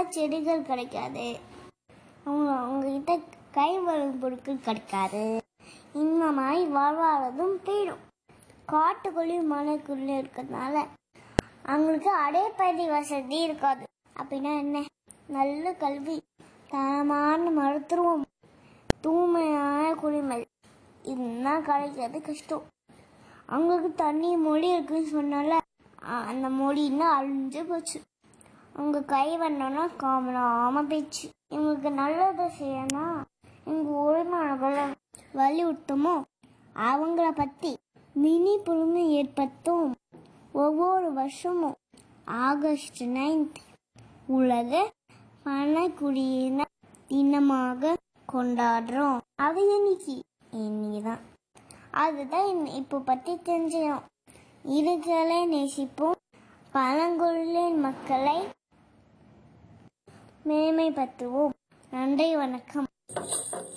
செடிகள் கிடைக்காது அவங்க அவங்ககிட்ட கைவரும் பொருட்கள் கிடைக்காது இந்த மாதிரி வாழ்வாதாரதும் போயிடும் காட்டுக்குள்ளேயும் மலைக்குள்ளேயும் இருக்கிறதுனால அவங்களுக்கு அடைப்பதி வசதி இருக்காது அப்படின்னா என்ன நல்ல கல்வி தரமான மருத்துவம் தூய்மையான குடிமை இதெல்லாம் கிடைக்கிறது கஷ்டம் அவங்களுக்கு தண்ணி மொழி இருக்குன்னு சொன்னால அ- அந்த மொழின்னா அழிஞ்சு போச்சு அவங்க கை வந்தோன்னா காமனாம போயிடுச்சு இவங்களுக்கு நல்லது செய்யணும் இவங்க உரிமையாளர்களை வலியுறுத்தமோ அவங்கள பற்றி விழிப்புணர்வு ஏற்படுத்தும் ஒவ்வொரு வருஷமும் ஆகஸ்ட் நைன்த் உலக பணக்குடியின தினமாக கொண்டாடுறோம் அது இன்னைக்கு இன்னைக்கு தான் அதுதான் இன்ன- இப்போ பற்றி தெரிஞ்சுக்கணும் இருகளை நேசிப்போம் பழங்குடியின் மக்களை மேன்மைப்படுத்துவோம் நன்றி வணக்கம்